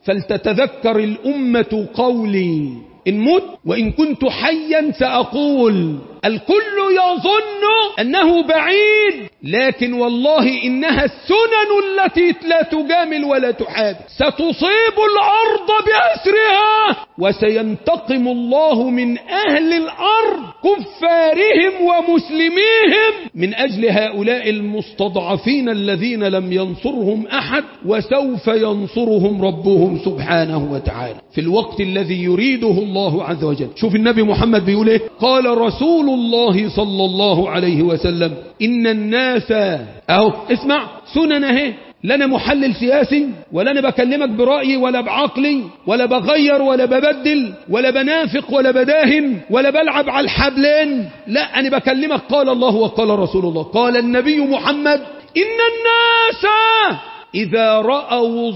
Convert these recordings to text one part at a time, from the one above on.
فلتتذكر الأمة قولي إن مت وإن كنت حيا سأقول الكل يظن أنه بعيد لكن والله إنها السنن التي لا تجامل ولا تحاب ستصيب الأرض بأسرها وسينتقم الله من أهل الأرض كفارهم ومسلميهم من أجل هؤلاء المستضعفين الذين لم ينصرهم أحد وسوف ينصرهم ربهم سبحانه وتعالى في الوقت الذي يريده الله عز وجل شوف النبي محمد بيقول ايه قال رسول الله صلى الله عليه وسلم إن الناس أهو اسمع سنن اهي لا انا محلل سياسي ولا انا بكلمك برأيي ولا بعقلي ولا بغير ولا ببدل ولا بنافق ولا بداهن ولا بلعب على الحبلين لا انا بكلمك قال الله وقال رسول الله قال النبي محمد إن الناس إذا رأوا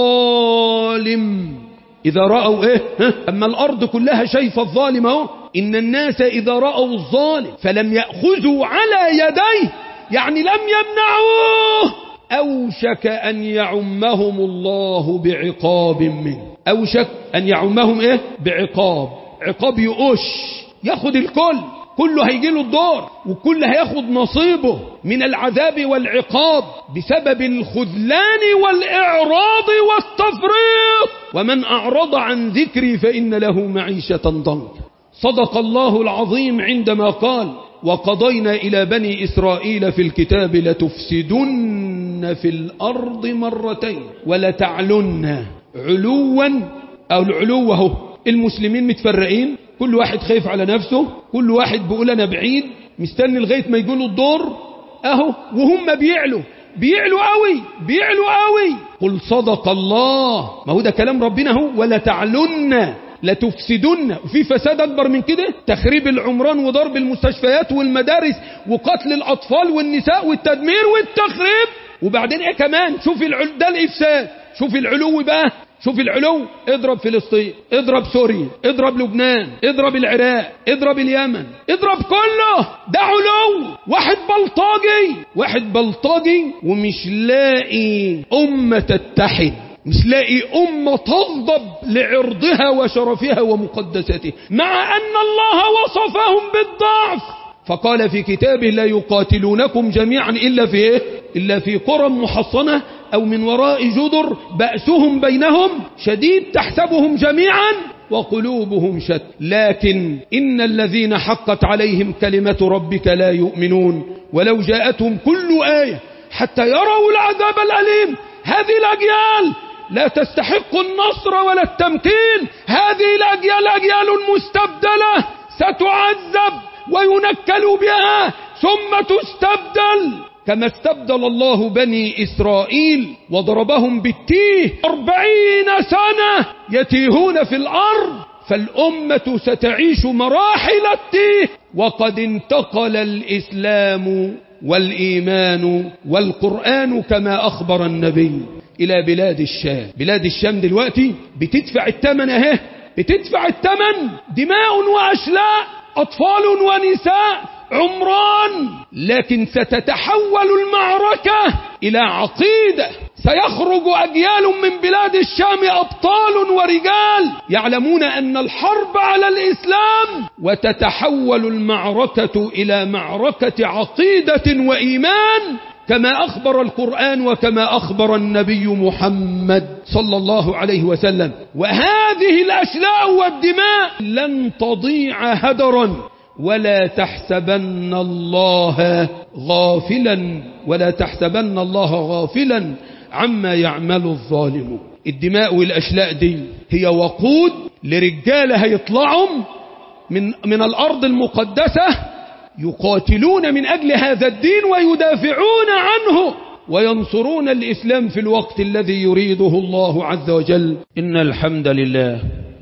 الظالم إذا رأوا إيه ها؟ أما الأرض كلها شايفة الظالم أهو إن الناس إذا رأوا الظالم فلم يأخذوا على يديه يعني لم يمنعوه أوشك أن يعمهم الله بعقاب منه أوشك أن يعمهم إيه بعقاب عقاب يقش ياخد الكل كله هيجي له الدور وكل هياخد نصيبه من العذاب والعقاب بسبب الخذلان والإعراض والتفريط ومن أعرض عن ذكري فإن له معيشة ضنكا صدق الله العظيم عندما قال وقضينا إلى بني إسرائيل في الكتاب لتفسدن في الأرض مرتين ولتعلن علوا أو العلو هو المسلمين متفرقين كل واحد خايف على نفسه كل واحد بيقول أنا بعيد مستني لغاية ما يقولوا الدور أهو وهم بيعلوا بيعلوا قوي بيعلوا قوي قل صدق الله ما هو ده كلام ربنا هو ولا تعلن لتفسدن وفي فساد أكبر من كده تخريب العمران وضرب المستشفيات والمدارس وقتل الأطفال والنساء والتدمير والتخريب وبعدين ايه كمان شوف العل... ده الإفساد شوف العلو بقى شوف العلو اضرب فلسطين اضرب سوريا اضرب لبنان اضرب العراق اضرب اليمن اضرب كله ده علو واحد بلطجي واحد بلطجي ومش لاقي أمة تتحد مش لاقي أمة تغضب لعرضها وشرفها ومقدساتها مع أن الله وصفهم بالضعف فقال في كتابه لا يقاتلونكم جميعا إلا في إيه؟ إلا في قرى محصنة أو من وراء جدر بأسهم بينهم شديد تحسبهم جميعا وقلوبهم شت لكن إن الذين حقت عليهم كلمة ربك لا يؤمنون ولو جاءتهم كل آية حتى يروا العذاب الأليم هذه الأجيال لا تستحق النصر ولا التمكين هذه الأجيال أجيال مستبدلة ستعذب وينكل بها ثم تستبدل كما استبدل الله بني إسرائيل وضربهم بالتيه أربعين سنة يتيهون في الأرض فالأمة ستعيش مراحل التيه وقد انتقل الإسلام والإيمان والقرآن كما أخبر النبي إلى بلاد الشام بلاد الشام دلوقتي بتدفع الثمن اهي بتدفع الثمن دماء وأشلاء أطفال ونساء عمران لكن ستتحول المعركة إلى عقيدة سيخرج أجيال من بلاد الشام أبطال ورجال يعلمون أن الحرب على الإسلام وتتحول المعركة إلى معركة عقيدة وإيمان كما أخبر القرآن وكما أخبر النبي محمد صلى الله عليه وسلم وهذه الأشلاء والدماء لن تضيع هدرا ولا تحسبن الله غافلا ولا تحسبن الله غافلا عما يعمل الظالم الدماء والأشلاء دي هي وقود لرجال هيطلعوا من, من الأرض المقدسة يقاتلون من أجل هذا الدين ويدافعون عنه وينصرون الإسلام في الوقت الذي يريده الله عز وجل إن الحمد لله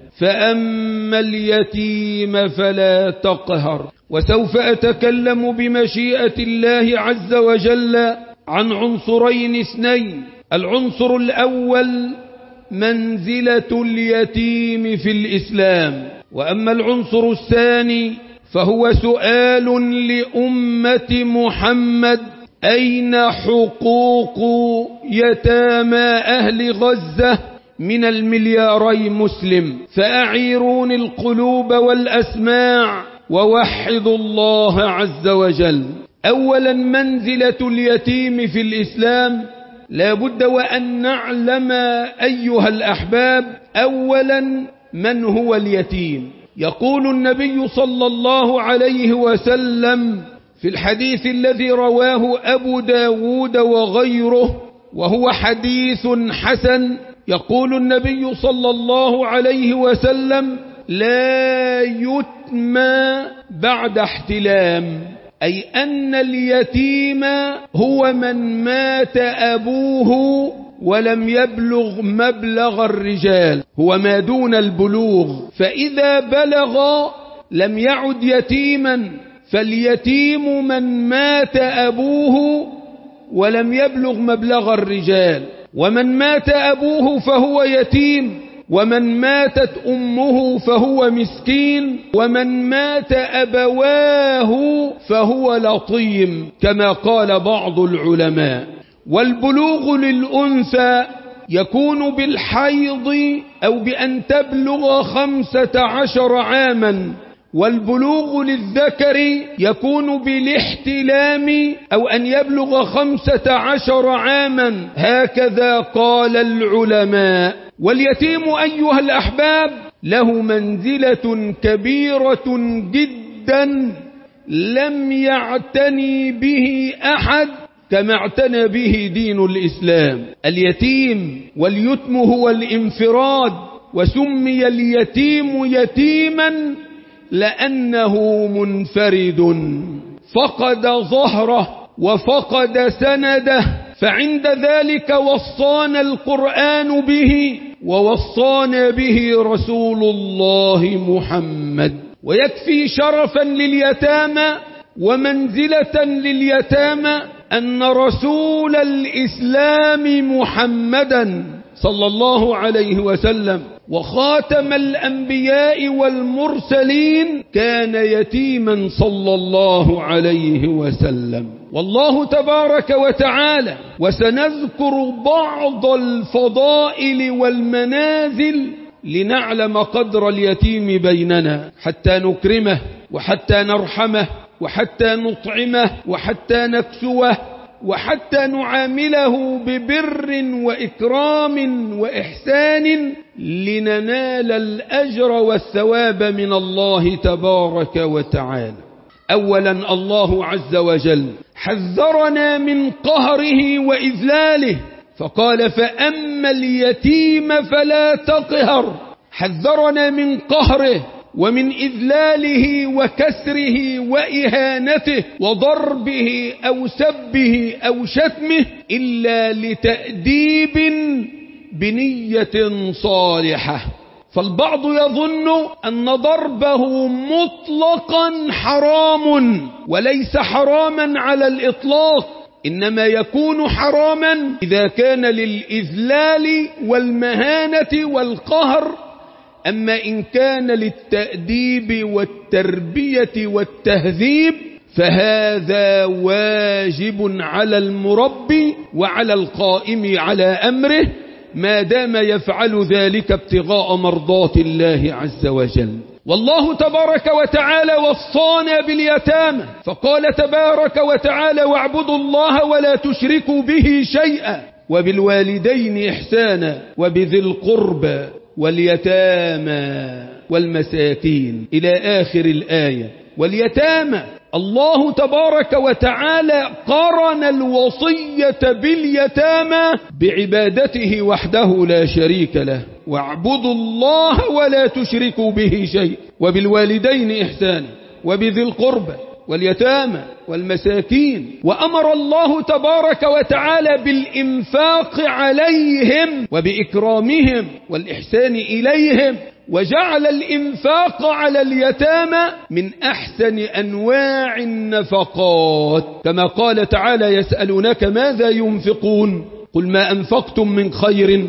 فأما اليتيم فلا تقهر وسوف أتكلم بمشيئة الله عز وجل عن عنصرين اثنين العنصر الأول منزلة اليتيم في الإسلام وأما العنصر الثاني فهو سؤال لأمة محمد أين حقوق يتامى أهل غزة من الملياري مسلم فأعيرون القلوب والأسماع ووحدوا الله عز وجل أولا منزلة اليتيم في الإسلام لا بد وأن نعلم أيها الأحباب أولا من هو اليتيم يقول النبي صلى الله عليه وسلم في الحديث الذي رواه أبو داود وغيره وهو حديث حسن يقول النبي صلى الله عليه وسلم لا يتمى بعد احتلام أي أن اليتيم هو من مات أبوه ولم يبلغ مبلغ الرجال هو ما دون البلوغ فإذا بلغ لم يعد يتيما فاليتيم من مات أبوه ولم يبلغ مبلغ الرجال ومن مات أبوه فهو يتيم ومن ماتت أمه فهو مسكين ومن مات أبواه فهو لطيم كما قال بعض العلماء والبلوغ للأنثى يكون بالحيض أو بأن تبلغ خمسة عشر عاما والبلوغ للذكر يكون بالاحتلام أو أن يبلغ خمسة عشر عاما هكذا قال العلماء واليتيم أيها الأحباب له منزلة كبيرة جدا لم يعتني به أحد كما اعتنى به دين الإسلام اليتيم واليتم هو الانفراد وسمي اليتيم يتيما لأنه منفرد فقد ظهره وفقد سنده فعند ذلك وصانا القرآن به ووصانا به رسول الله محمد ويكفي شرفا لليتامى ومنزلة لليتامى أن رسول الإسلام محمدا صلى الله عليه وسلم وخاتم الأنبياء والمرسلين كان يتيما صلى الله عليه وسلم والله تبارك وتعالى وسنذكر بعض الفضائل والمنازل لنعلم قدر اليتيم بيننا حتى نكرمه وحتى نرحمه وحتى نطعمه وحتى نكسوه وحتى نعامله ببر وإكرام وإحسان لننال الأجر والثواب من الله تبارك وتعالى أولا الله عز وجل حذرنا من قهره وإذلاله فقال فأما اليتيم فلا تقهر حذرنا من قهره ومن إذلاله وكسره وإهانته وضربه أو سبه أو شتمه إلا لتأديب بنية صالحة فالبعض يظن أن ضربه مطلقا حرام وليس حراما على الإطلاق إنما يكون حراما إذا كان للإذلال والمهانة والقهر أما إن كان للتأديب والتربية والتهذيب فهذا واجب على المربي وعلى القائم على أمره ما دام يفعل ذلك ابتغاء مرضات الله عز وجل والله تبارك وتعالى وصانا باليتامى فقال تبارك وتعالى واعبدوا الله ولا تشركوا به شيئا وبالوالدين إحسانا وبذي القربى واليتامى والمساكين إلى آخر الآية واليتامى الله تبارك وتعالى قرن الوصية باليتامى بعبادته وحده لا شريك له واعبدوا الله ولا تشركوا به شيء وبالوالدين إحسانا وبذي القربى واليتامى والمساكين وأمر الله تبارك وتعالى بالإنفاق عليهم وبإكرامهم والإحسان إليهم وجعل الإنفاق على اليتامى من أحسن أنواع النفقات كما قال تعالى يسألونك ماذا ينفقون قل ما أنفقتم من خير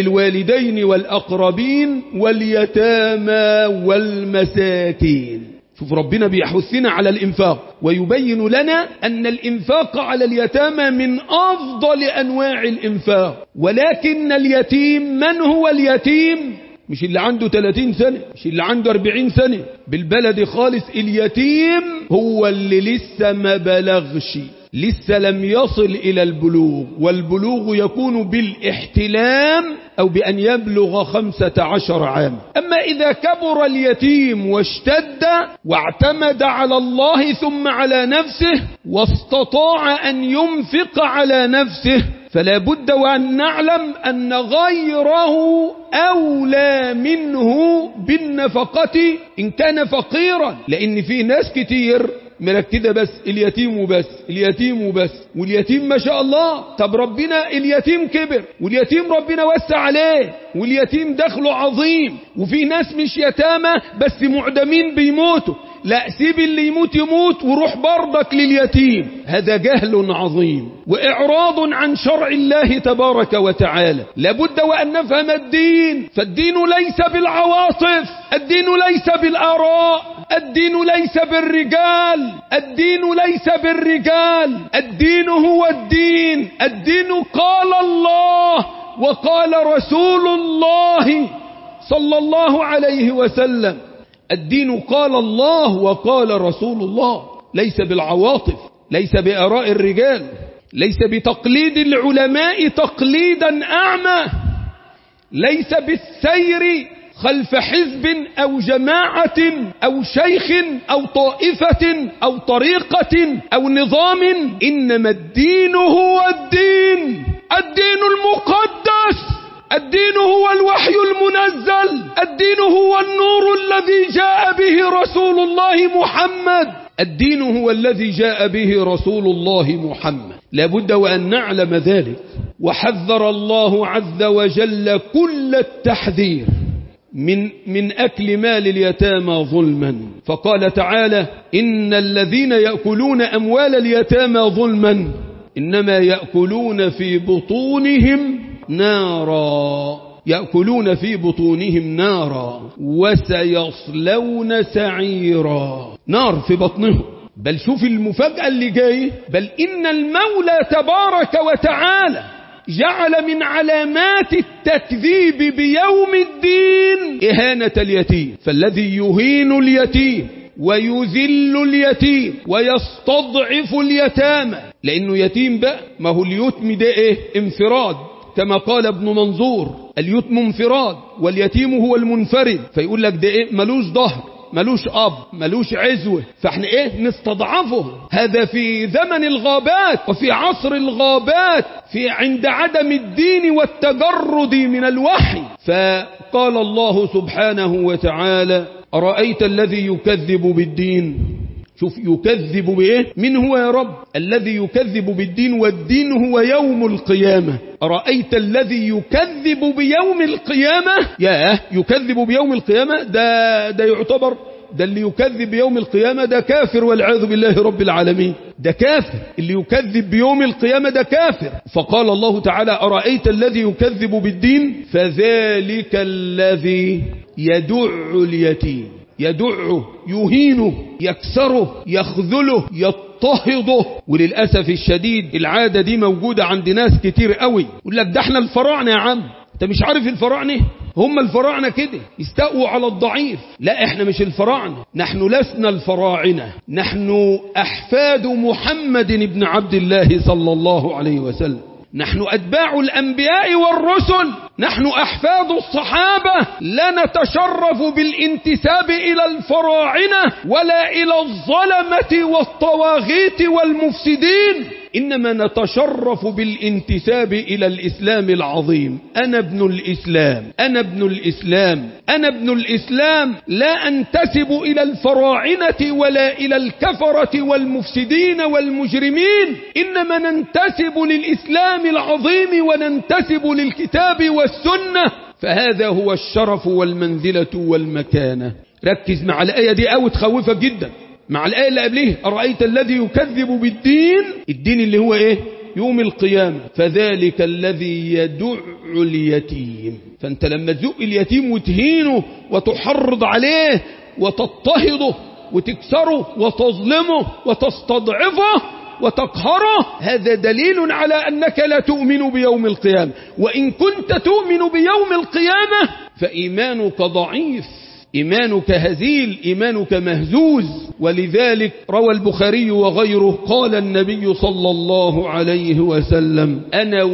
فللوالدين والأقربين واليتامى والمساكين شوف ربنا بيحثنا على الإنفاق ويبين لنا أن الإنفاق على اليتامى من أفضل أنواع الإنفاق ولكن اليتيم من هو اليتيم مش اللي عنده 30 سنة مش اللي عنده 40 سنة بالبلد خالص اليتيم هو اللي لسه ما بلغش لسه لم يصل إلى البلوغ والبلوغ يكون بالاحتلام أو بأن يبلغ خمسة عشر عام أما إذا كبر اليتيم واشتد واعتمد على الله ثم على نفسه واستطاع أن ينفق على نفسه فلا بد وأن نعلم أن غيره أولى منه بالنفقة إن كان فقيرا لأن في ناس كتير مركزة بس اليتيم وبس اليتيم وبس واليتيم ما شاء الله طب ربنا اليتيم كبر واليتيم ربنا وسع عليه واليتيم دخله عظيم وفي ناس مش يتامى بس معدمين بيموتوا لا سيب اللي يموت يموت وروح برضك لليتيم هذا جهل عظيم وإعراض عن شرع الله تبارك وتعالى لابد وأن نفهم الدين فالدين ليس بالعواطف الدين ليس بالآراء الدين ليس بالرجال الدين ليس بالرجال الدين هو الدين الدين قال الله وقال رسول الله صلى الله عليه وسلم الدين قال الله وقال رسول الله ليس بالعواطف ليس بآراء الرجال ليس بتقليد العلماء تقليدا أعمى ليس بالسير خلف حزب أو جماعة أو شيخ أو طائفة أو طريقة أو نظام إنما الدين هو الدين الدين المقدس الدين هو الوحي المنزل الدين هو النور الذي جاء به رسول الله محمد الدين هو الذي جاء به رسول الله محمد لابد وأن نعلم ذلك وحذر الله عز وجل كل التحذير من من أكل مال اليتامى ظلما فقال تعالى إن الذين يأكلون أموال اليتامى ظلما إنما يأكلون في بطونهم نارا يأكلون في بطونهم نارا وسيصلون سعيرا نار في بطنهم بل شوف المفاجأة اللي جاي بل إن المولى تبارك وتعالى جعل من علامات التكذيب بيوم الدين إهانة اليتيم فالذي يهين اليتيم ويذل اليتيم ويستضعف اليتامى لأنه يتيم بقى ما هو اليتم ده إيه انفراد كما قال ابن منظور اليتم انفراد واليتيم هو المنفرد فيقول لك ده إيه ملوش ظهر ملوش أب ملوش عزوة فاحنا ايه نستضعفه هذا في زمن الغابات وفي عصر الغابات في عند عدم الدين والتجرد من الوحي فقال الله سبحانه وتعالى أرأيت الذي يكذب بالدين شوف يكذب بإيه من هو يا رب الذي يكذب بالدين والدين هو يوم القيامة أرأيت الذي يكذب بيوم القيامة ياه يكذب بيوم القيامة ده, ده يعتبر ده اللي يكذب بيوم القيامة ده كافر والعياذ بالله رب العالمين ده كافر اللي يكذب بيوم القيامة ده كافر فقال الله تعالى أرأيت الذي يكذب بالدين فذلك الذي يدع اليتيم يدعه يهينه يكسره يخذله يضطهده وللأسف الشديد العادة دي موجودة عند ناس كتير قوي يقول لك ده احنا الفراعنة يا عم انت مش عارف الفراعنة هم الفراعنة كده يستقوا على الضعيف لا احنا مش الفراعنة نحن لسنا الفراعنة نحن أحفاد محمد بن عبد الله صلى الله عليه وسلم نحن أتباع الأنبياء والرسل نحن أحفاد الصحابة لا نتشرف بالانتساب إلى الفراعنة ولا إلى الظلمة والطواغيت والمفسدين إنما نتشرف بالانتساب إلى الإسلام العظيم أنا ابن الإسلام أنا ابن الإسلام أنا ابن الإسلام لا أنتسب إلى الفراعنة ولا إلى الكفرة والمفسدين والمجرمين إنما ننتسب للإسلام العظيم وننتسب للكتاب والسنة فهذا هو الشرف والمنزلة والمكانة ركز مع الآية دي أو تخوفك جدا مع الآية اللي قبليه أرأيت الذي يكذب بالدين الدين اللي هو إيه يوم القيامة فذلك الذي يدع اليتيم فأنت لما تزق اليتيم وتهينه وتحرض عليه وتضطهده وتكسره وتظلمه وتستضعفه وتقهره هذا دليل على أنك لا تؤمن بيوم القيامة وإن كنت تؤمن بيوم القيامة فإيمانك ضعيف إيمانك هزيل إيمانك مهزوز ولذلك روى البخاري وغيره قال النبي صلى الله عليه وسلم أنا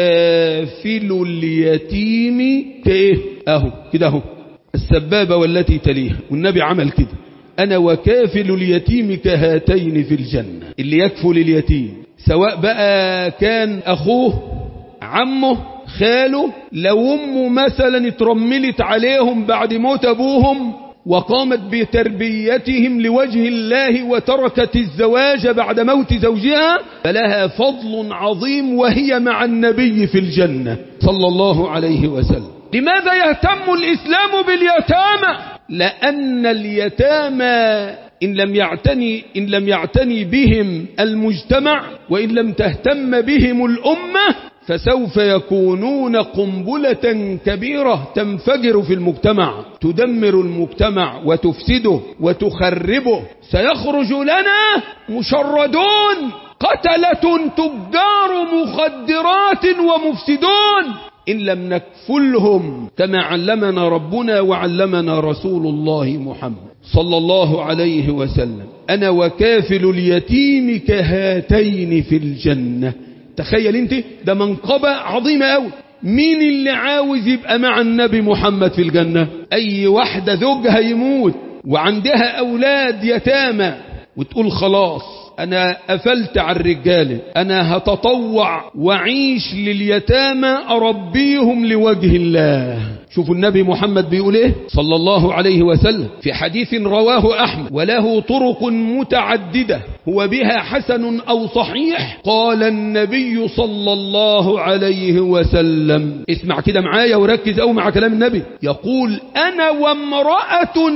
وكافل اليتيم كإيه أهو كده أهو السبابة والتي تليها والنبي عمل كده أنا وكافل اليتيم كهاتين في الجنة اللي يكفل اليتيم سواء بقى كان أخوه عمه خاله لو أمه مثلا اترملت عليهم بعد موت أبوهم وقامت بتربيتهم لوجه الله وتركت الزواج بعد موت زوجها فلها فضل عظيم وهي مع النبي في الجنة صلى الله عليه وسلم لماذا يهتم الإسلام باليتامى لأن اليتامى إن لم يعتني إن لم يعتني بهم المجتمع وإن لم تهتم بهم الأمة فسوف يكونون قنبلة كبيرة تنفجر في المجتمع تدمر المجتمع وتفسده وتخربه سيخرج لنا مشردون قتلة تجار مخدرات ومفسدون إن لم نكفلهم كما علمنا ربنا وعلمنا رسول الله محمد صلى الله عليه وسلم أنا وكافل اليتيم كهاتين في الجنة تخيل انت ده منقبة عظيمة قوي مين اللي عاوز يبقى مع النبي محمد في الجنة أي واحدة زوجها يموت وعندها أولاد يتامى وتقول خلاص أنا قفلت على الرجال أنا هتطوع وعيش لليتامى أربيهم لوجه الله شوفوا النبي محمد بيقول ايه صلى الله عليه وسلم في حديث رواه أحمد وله طرق متعددة هو بها حسن أو صحيح قال النبي صلى الله عليه وسلم اسمع كده معايا وركز أو مع كلام النبي يقول أنا وامرأة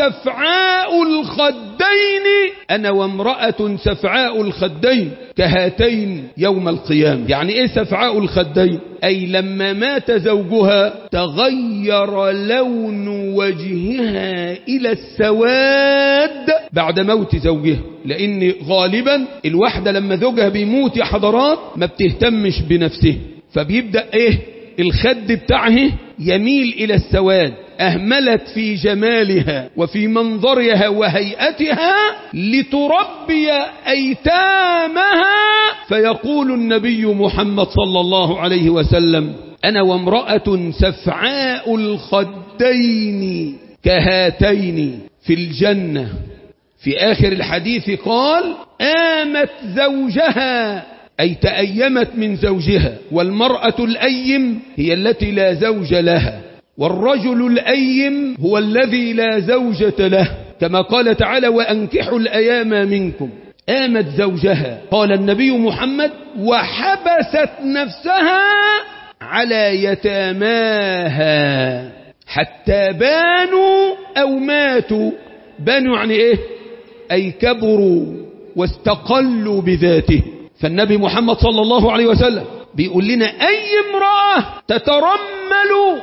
سفعاء الخدين أنا وامرأة سفعاء الخدين كهاتين يوم القيامة يعني ايه سفعاء الخدين أي لما مات زوجها تغير لون وجهها إلى السواد بعد موت زوجها لأن غالبا الواحدة لما زوجها بيموت يا حضرات ما بتهتمش بنفسه فبيبدأ ايه الخد بتاعه يميل إلى السواد أهملت في جمالها وفي منظرها وهيئتها لتربي أيتامها فيقول النبي محمد صلى الله عليه وسلم أنا وامرأة سفعاء الخدين كهاتين في الجنة في آخر الحديث قال آمت زوجها أي تأيمت من زوجها والمرأة الأيم هي التي لا زوج لها والرجل الأيم هو الذي لا زوجة له كما قال تعالى وأنكحوا الأيام منكم آمت زوجها قال النبي محمد وحبست نفسها على يتاماها حتى بانوا أو ماتوا بانوا يعني إيه أي كبروا واستقلوا بذاته فالنبي محمد صلى الله عليه وسلم بيقول لنا أي امرأة تترمل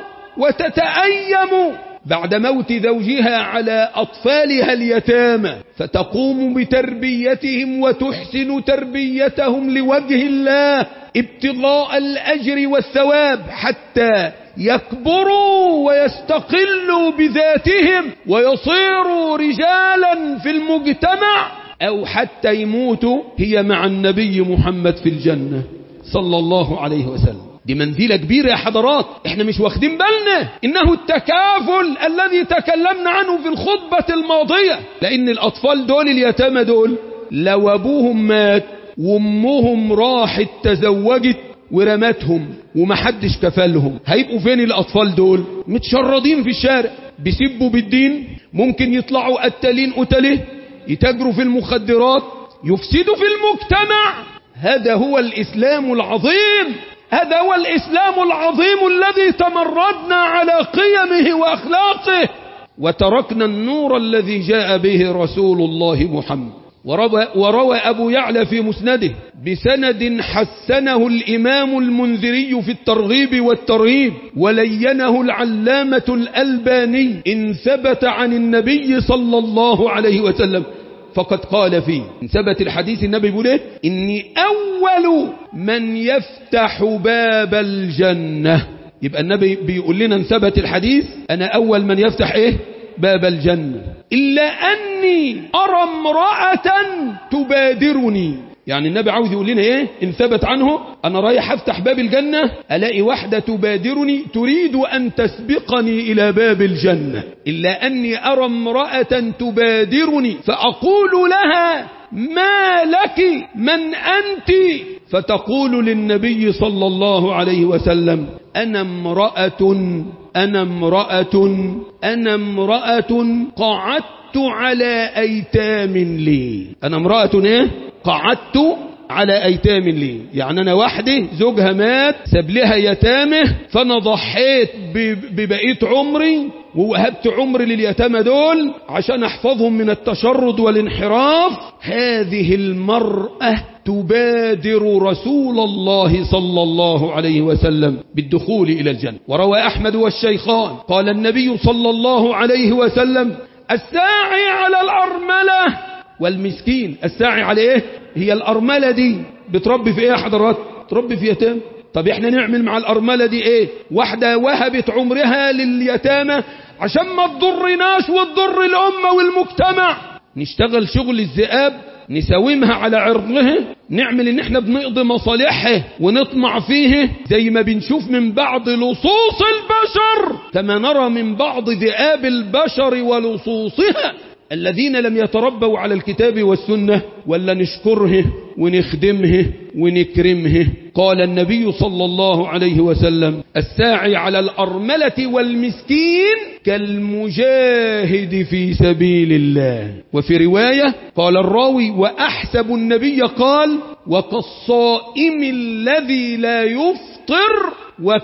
وتتأيم بعد موت زوجها على أطفالها اليتامى فتقوم بتربيتهم وتحسن تربيتهم لوجه الله ابتغاء الأجر والثواب حتى يكبروا ويستقلوا بذاتهم ويصيروا رجالا في المجتمع أو حتى يموتوا هي مع النبي محمد في الجنة صلى الله عليه وسلم دي منزلة كبيرة يا حضرات احنا مش واخدين بالنا انه التكافل الذي تكلمنا عنه في الخطبة الماضية لان الاطفال دول اليتامى دول لو ابوهم مات وامهم راحت تزوجت ورمتهم ومحدش كفلهم هيبقوا فين الاطفال دول متشردين في الشارع بيسبوا بالدين ممكن يطلعوا قتالين قتله يتاجروا في المخدرات يفسدوا في المجتمع هذا هو الاسلام العظيم هذا هو الإسلام العظيم الذي تمردنا على قيمه وأخلاقه وتركنا النور الذي جاء به رسول الله محمد وروى, وروى أبو يعلى في مسنده بسند حسنه الإمام المنذري في الترغيب والترهيب ولينه العلامة الألباني إن ثبت عن النبي صلى الله عليه وسلم فقد قال فيه إن ثبت الحديث النبي يقول إيه إني أول من يفتح باب الجنة يبقى النبي بيقول لنا إن ثبت الحديث أنا أول من يفتح إيه باب الجنة إلا أني أرى امرأة تبادرني يعني النبي عاوز يقول لنا ايه ان ثبت عنه انا رايح افتح باب الجنة الاقي واحدة تبادرني تريد ان تسبقني الى باب الجنة الا اني ارى امرأة تبادرني فاقول لها ما لك من انت فتقول للنبي صلى الله عليه وسلم انا امرأة انا امرأة انا امرأة قعدت على ايتام لي انا امرأة ايه قعدت على أيتام لي يعني أنا وحدي زوجها مات ساب لها يتامه فأنا ضحيت ببقية عمري ووهبت عمري لليتامى دول عشان أحفظهم من التشرد والانحراف هذه المرأة تبادر رسول الله صلى الله عليه وسلم بالدخول إلى الجنة وروى أحمد والشيخان قال النبي صلى الله عليه وسلم الساعي على الأرملة والمسكين الساعي على ايه هي الارمله دي بتربي في ايه يا حضرات تربي في يتام طب احنا نعمل مع الارمله دي ايه واحده وهبت عمرها لليتامى عشان ما تضرناش وتضر الامه والمجتمع نشتغل شغل الذئاب نساومها على عرضها نعمل ان احنا بنقضي مصالحها ونطمع فيه زي ما بنشوف من بعض لصوص البشر كما نرى من بعض ذئاب البشر ولصوصها الذين لم يتربوا على الكتاب والسنة ولا نشكره ونخدمه ونكرمه قال النبي صلى الله عليه وسلم الساعي على الأرملة والمسكين كالمجاهد في سبيل الله وفي رواية قال الراوي وأحسب النبي قال وكالصائم الذي لا يفطر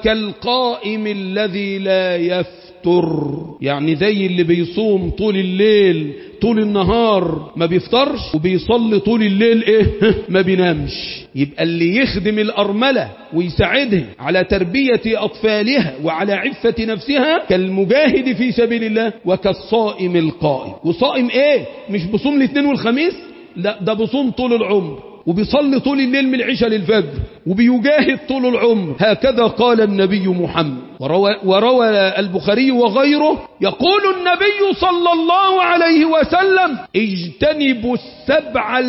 وكالقائم الذي لا يفطر يفطر يعني زي اللي بيصوم طول الليل طول النهار ما بيفطرش وبيصلي طول الليل ايه ما بينامش يبقى اللي يخدم الأرملة ويساعدها على تربية أطفالها وعلى عفة نفسها كالمجاهد في سبيل الله وكالصائم القائم وصائم ايه مش بصوم الاثنين والخميس لا ده بصوم طول العمر وبيصلي طول الليل من العشاء للفجر وبيجاهد طول العمر هكذا قال النبي محمد وروى, وروى البخاري وغيره يقول النبي صلى الله عليه وسلم اجتنبوا السبع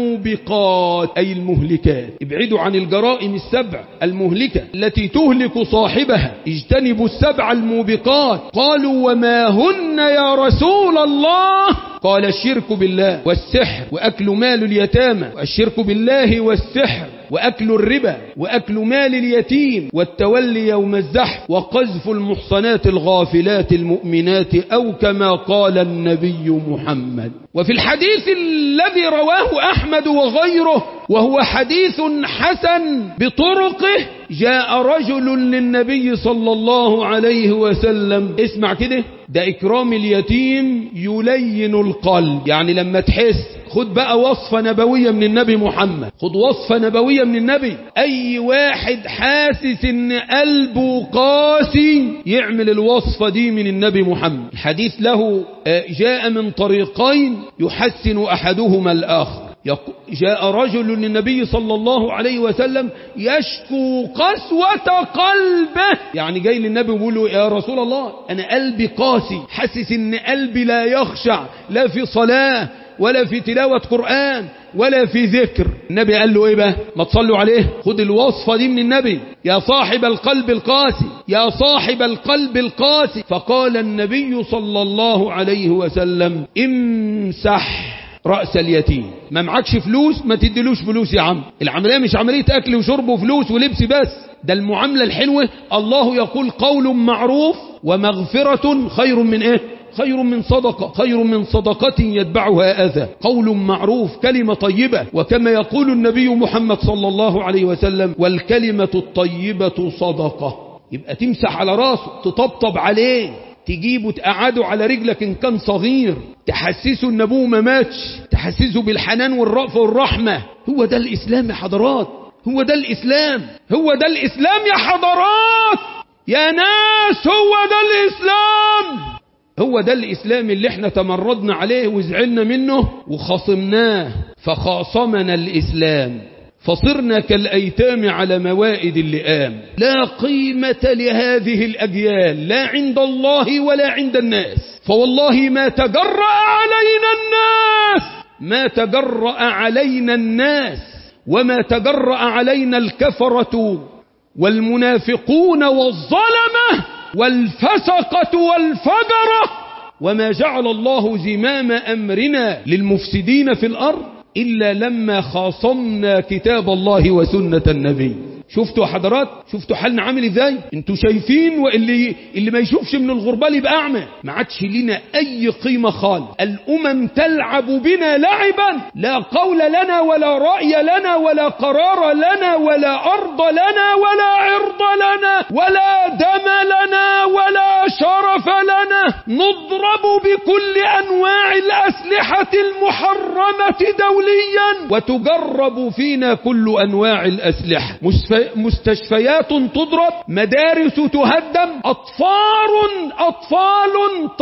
الموبقات أي المهلكات ابعدوا عن الجرائم السبع المهلكة التي تهلك صاحبها اجتنبوا السبع الموبقات قالوا وما هن يا رسول الله قال الشرك بالله والسحر وأكل مال اليتامى والشرك بالله والسحر وأكل الربا وأكل مال اليتيم والتولي يوم الزحف وقذف المحصنات الغافلات المؤمنات أو كما قال النبي محمد وفي الحديث الذي رواه أحمد وغيره وهو حديث حسن بطرقه جاء رجل للنبي صلى الله عليه وسلم اسمع كده ده إكرام اليتيم يلين القلب يعني لما تحس خد بقى وصفة نبوية من النبي محمد خد وصفة نبوية من النبي أي واحد حاسس ان قلبه قاسي يعمل الوصفة دي من النبي محمد الحديث له جاء من طريقين يحسن أحدهما الآخر جاء رجل للنبي صلى الله عليه وسلم يشكو قسوة قلبه يعني جاي للنبي ويقول له يا رسول الله أنا قلبي قاسي حاسس ان قلبي لا يخشع لا في صلاة ولا في تلاوة قرآن ولا في ذكر النبي قال له ايه بقى ما تصلوا عليه خد الوصفة دي من النبي يا صاحب القلب القاسي يا صاحب القلب القاسي فقال النبي صلى الله عليه وسلم امسح رأس اليتيم ما معكش فلوس ما تديلوش فلوس يا عم العملية مش عملية أكل وشرب وفلوس ولبس بس ده المعاملة الحلوة الله يقول قول معروف ومغفرة خير من ايه خير من صدقة خير من صدقة يتبعها أذى قول معروف كلمة طيبة وكما يقول النبي محمد صلى الله عليه وسلم والكلمة الطيبة صدقة يبقى تمسح على راسه تطبطب عليه تجيبه تقعده على رجلك إن كان صغير تحسسه إن أبوه ما ماتش تحسسه بالحنان والرأفة والرحمة هو ده الإسلام يا حضرات هو ده الإسلام هو ده الإسلام يا حضرات يا ناس هو ده الإسلام هو ده الإسلام اللي احنا تمردنا عليه وزعلنا منه وخصمناه فخاصمنا الإسلام فصرنا كالأيتام على موائد اللئام لا قيمة لهذه الأجيال لا عند الله ولا عند الناس فوالله ما تجرأ علينا الناس ما تجرأ علينا الناس وما تجرأ علينا الكفرة والمنافقون والظلمة والفسقة والفجرة وما جعل الله زمام أمرنا للمفسدين في الأرض إلا لما خاصمنا كتاب الله وسنة النبي شفتوا حضرات شفتوا حالنا عامل ازاي انتوا شايفين واللي اللي ما يشوفش من الغربال يبقى اعمى ما عادش لنا اي قيمه خالص الامم تلعب بنا لعبا لا قول لنا ولا راي لنا ولا قرار لنا ولا ارض لنا ولا عرض لنا ولا دم لنا ولا شرف لنا نضرب بكل انواع الاسلحه المحرمه دوليا وتجرب فينا كل انواع الاسلحه مستشفيات تضرب مدارس تهدم أطفال أطفال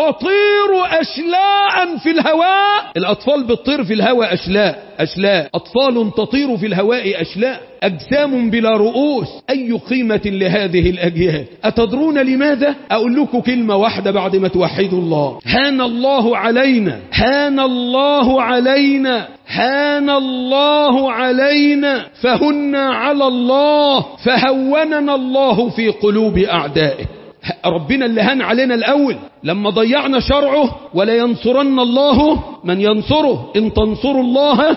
تطير أشلاء في الهواء الأطفال بتطير في الهواء أشلاء أشلاء أطفال تطير في الهواء أشلاء أجسام بلا رؤوس أي قيمة لهذه الأجيال أتدرون لماذا؟ أقول لكم كلمة واحدة بعد ما توحدوا الله هان الله علينا هان الله علينا هان الله علينا فهنا على الله فهوننا الله في قلوب أعدائه ربنا اللي هان علينا الأول لما ضيعنا شرعه ولا ينصرن الله من ينصره إن تنصروا الله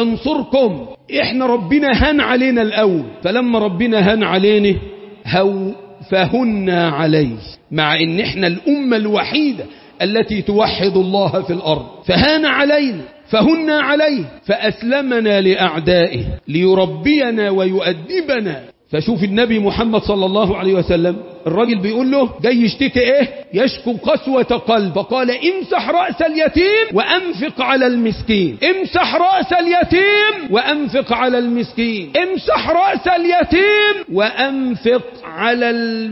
ينصركم إحنا ربنا هان علينا الأول فلما ربنا هان علينا هو فهنا عليه مع إن إحنا الأمة الوحيدة التي توحد الله في الأرض فهان علينا فهنا عليه فأسلمنا لأعدائه ليربينا ويؤدبنا فشوف النبي محمد صلى الله عليه وسلم الراجل بيقول له جاي يشتكي ايه يشكو قسوة قلب فقال امسح رأس اليتيم وانفق على المسكين امسح رأس اليتيم وانفق على المسكين امسح رأس اليتيم وانفق على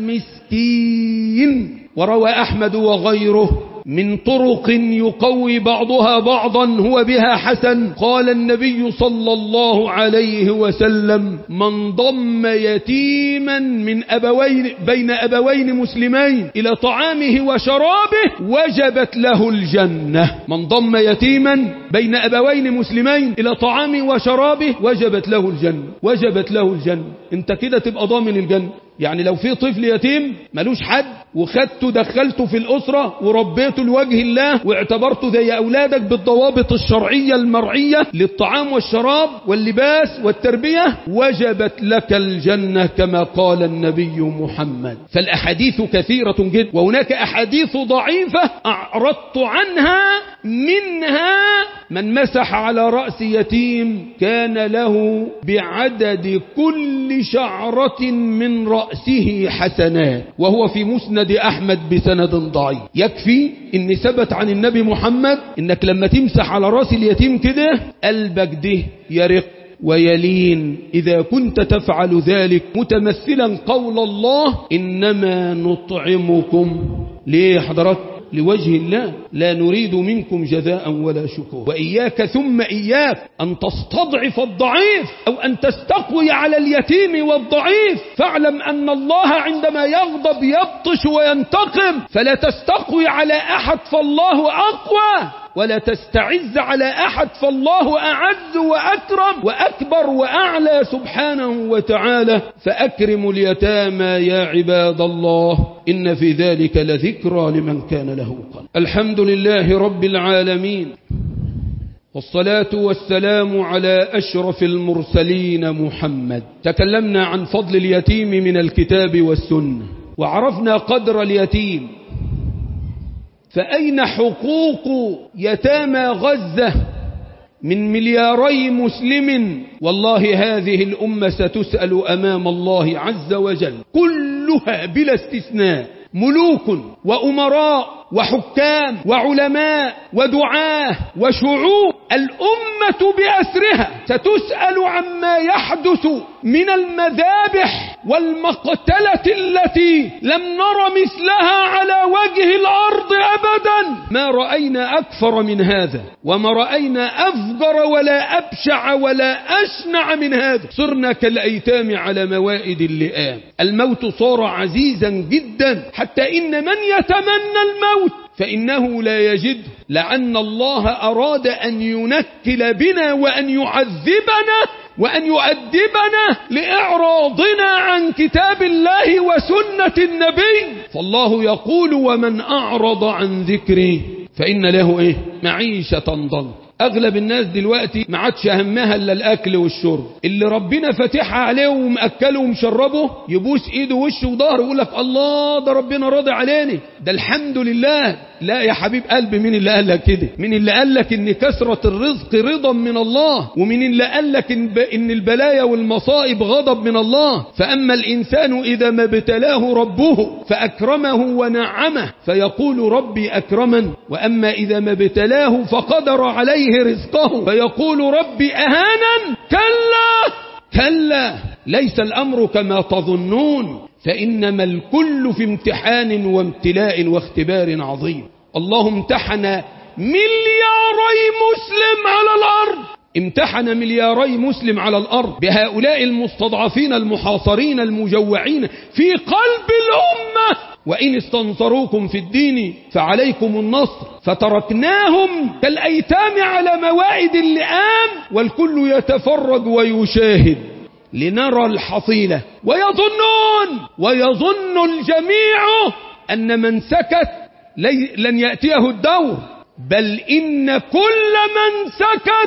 المسكين وروى احمد وغيره من طرق يقوي بعضها بعضا هو بها حسن قال النبي صلى الله عليه وسلم من ضم يتيما من أبوين بين أبوين مسلمين إلى طعامه وشرابه وجبت له الجنة من ضم يتيما بين أبوين مسلمين إلى طعامه وشرابه وجبت له الجنة وجبت له الجنة انت كده تبقى ضامن الجنة يعني لو في طفل يتيم ملوش حد وخدته دخلته في الأسرة وربيته لوجه الله واعتبرته زي أولادك بالضوابط الشرعية المرعية للطعام والشراب واللباس والتربية وجبت لك الجنة كما قال النبي محمد فالأحاديث كثيرة جدا وهناك أحاديث ضعيفة أعرضت عنها منها من مسح على رأس يتيم كان له بعدد كل شعرة من رأسه حسنات وهو في مسند أحمد بسند ضعيف يكفي ان ثبت عن النبي محمد انك لما تمسح على رأس اليتيم كده قلبك ده يرق ويلين إذا كنت تفعل ذلك متمثلا قول الله إنما نطعمكم ليه حضرات لوجه الله لا نريد منكم جزاء ولا شكور وإياك ثم إياك أن تستضعف الضعيف أو أن تستقوي على اليتيم والضعيف فاعلم أن الله عندما يغضب يبطش وينتقم فلا تستقوي على أحد فالله أقوى ولا تستعز على أحد فالله أعز وأكرم وأكبر وأعلى سبحانه وتعالى فأكرموا اليتامى يا عباد الله إن في ذلك لذكرى لمن كان له قلب الحمد لله رب العالمين والصلاة والسلام على أشرف المرسلين محمد تكلمنا عن فضل اليتيم من الكتاب والسنة وعرفنا قدر اليتيم فأين حقوق يتامى غزة من ملياري مسلم والله هذه الأمة ستسأل أمام الله عز وجل كلها بلا استثناء ملوك وأمراء وحكام وعلماء ودعاه وشعوب الأمة بأسرها ستسأل عما يحدث من المذابح والمقتلة التي لم نر مثلها على وجه الأرض أبدا ما رأينا أكثر من هذا وما رأينا أفجر ولا أبشع ولا أشنع من هذا صرنا كالأيتام على موائد اللئام الموت صار عزيزا جدا حتى إن من يتمنى الموت فإنه لا يجده لأن الله أراد أن ينكل بنا وأن يعذبنا وأن يؤدبنا لإعراضنا عن كتاب الله وسنة النبي فالله يقول ومن أعرض عن ذكري فإن له إيه معيشة ضنك اغلب الناس دلوقتي ما عادش همها الا الاكل والشرب اللي ربنا فاتحها عليه ومأكله ومشربه يبوس ايده ووشه وظهره يقول لك الله ده ربنا راضي علينا ده الحمد لله لا يا حبيب قلبي مين اللي قال لك كده مين اللي قال لك ان كثرة الرزق رضا من الله ومين اللي قال لك ان, ب... إن البلايا والمصائب غضب من الله فاما الانسان اذا ما ابتلاه ربه فاكرمه ونعمه فيقول ربي اكرمن واما اذا ما ابتلاه فقدر عليه رزقه فيقول ربي اهانا كلا كلا ليس الامر كما تظنون فإنما الكل في امتحان وامتلاء واختبار عظيم الله امتحن ملياري مسلم على الأرض امتحن ملياري مسلم على الأرض بهؤلاء المستضعفين المحاصرين المجوعين في قلب الأمة وإن استنصروكم في الدين فعليكم النصر فتركناهم كالأيتام على موائد اللئام والكل يتفرج ويشاهد لنرى الحصيلة ويظنون ويظن الجميع أن من سكت لن يأتيه الدور بل إن كل من سكت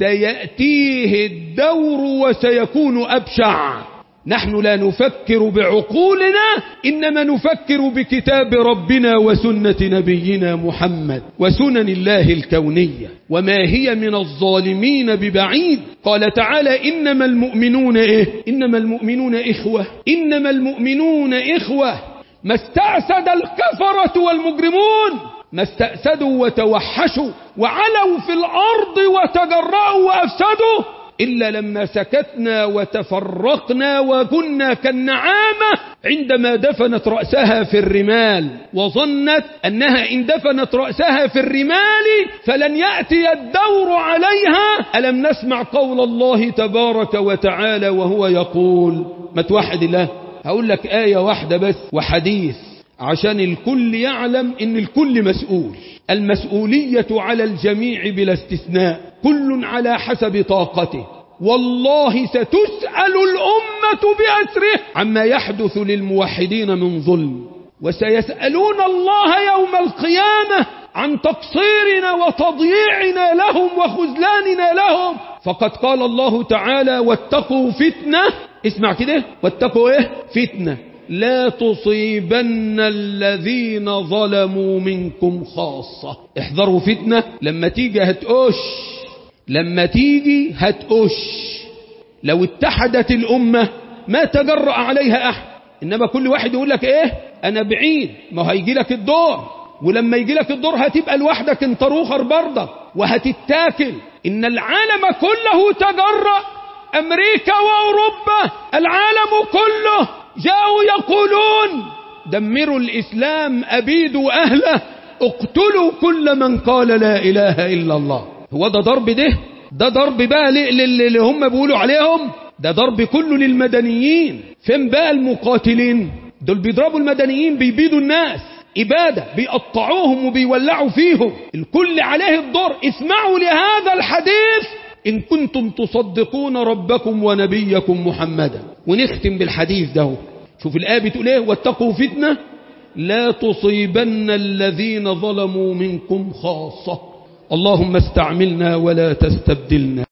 سيأتيه الدور وسيكون أبشع نحن لا نفكر بعقولنا إنما نفكر بكتاب ربنا وسنة نبينا محمد وسنن الله الكونية وما هي من الظالمين ببعيد قال تعالى إنما المؤمنون إيه إنما المؤمنون إخوة إنما المؤمنون إخوة ما استأسد الكفرة والمجرمون ما استأسدوا وتوحشوا وعلوا في الأرض وتجرأوا وأفسدوا إلا لما سكتنا وتفرقنا وكنا كالنعامة عندما دفنت رأسها في الرمال وظنت أنها إن دفنت رأسها في الرمال فلن يأتي الدور عليها ألم نسمع قول الله تبارك وتعالى وهو يقول ما توحد الله هقول لك آية واحدة بس وحديث عشان الكل يعلم ان الكل مسؤول المسؤولية على الجميع بلا استثناء كل على حسب طاقته والله ستسأل الأمة بأسره عما يحدث للموحدين من ظلم وسيسألون الله يوم القيامة عن تقصيرنا وتضييعنا لهم وخذلاننا لهم فقد قال الله تعالى واتقوا فتنة اسمع كده واتقوا ايه فتنة لا تصيبن الذين ظلموا منكم خاصة احذروا فتنة لما تيجي هتقش لما تيجي هتقش لو اتحدت الأمة ما تجرأ عليها أحد إنما كل واحد يقول لك إيه أنا بعيد ما هيجي لك الدور ولما يجي لك الدور هتبقى لوحدك انت روخر برضك وهتتاكل إن العالم كله تجرأ أمريكا وأوروبا العالم كله جاءوا يقولون دمروا الإسلام أبيدوا أهله اقتلوا كل من قال لا إله إلا الله هو ده ضرب ده ده ضرب بقى اللي هم بيقولوا عليهم ده ضرب كله للمدنيين فين بقى المقاتلين دول بيضربوا المدنيين بيبيدوا الناس إبادة بيقطعوهم وبيولعوا فيهم الكل عليه الدور اسمعوا لهذا الحديث إن كنتم تصدقون ربكم ونبيكم محمدا ونختم بالحديث ده شوف الآية بتقول ايه واتقوا فتنة لا تصيبن الذين ظلموا منكم خاصة اللهم استعملنا ولا تستبدلنا